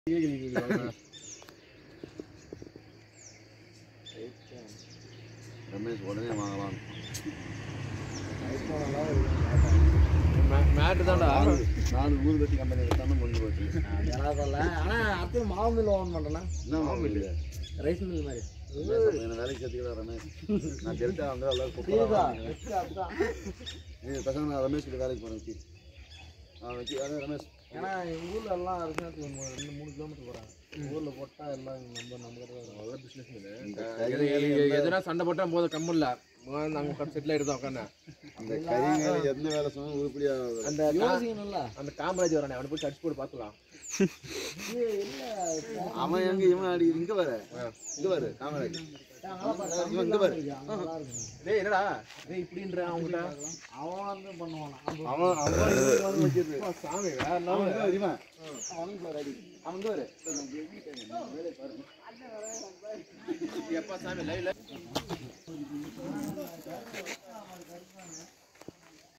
ரமேஷ் உடனே வாங்கலாம் மேட்டு தான்டா நாலு நாலு ஊர் கட்டி கம்பெனி எடுத்தாலும் முடிஞ்சு போச்சு அதெல்லாம் சொல்ல ஆனா அடுத்து மாவு மில் ஓன் பண்றேன்னா என்ன மாவு இல்லை ரைஸ் மில் மாதிரி என்ன வேலைக்கு சேர்த்துக்கிறா ரமேஷ் நான் டெல்டா வந்து எல்லாரும் புரியுதா கூப்பிடுறாங்க வச்சு அப்படிதான் நீ பசங்க நான் ரமேஷ் கிட்ட வேலைக்கு போகிறேன் வச்சு ஆ வச்சு அதான் ரமேஷ் ஏன்னா எங்க ஊர்ல எல்லாம் அரிசி ரெண்டு மூணு கிலோமீட்டர் போறாங்க ஊர்ல போட்டா எல்லாம் நம்ம நம்ம கிட்ட தான் வரும். நல்ல பிசினஸ் இந்த இது கை இது எதுனா சண்டை போட்டா போதும் கம்மில்ல நாங்கள் உட்காந்து செட்டில் ஆகிட்டு உட்காந்து அந்த கை மேல எந்த வேலை சொன்னாலும் உருப்படியா அந்த கா- யோசிக்கணும்ல அந்த காமராஜ் வரானே அவனை போய் அடிச்சு போட்டு பார்த்துலாம் இது இல்ல அவன் எங்க இவன் அடி இங்க வர இங்க வர காமராஜ் இவன் இங்க வர நல்லா இருக்கணும் டேய் என்னடா டேய் இப்படின்ற அவங்ககிட்ட அவன் வந்து பண்ணுவான் நம்ம அவன் அவன் இங்க வந்து வச்சிருது அப்பா, சாமி வேற அவன் level. இங்க வர, இவன் அவனுக்கு ஒரு அடி அவன் இங்க வர எப்பா சாமி லைவ்ல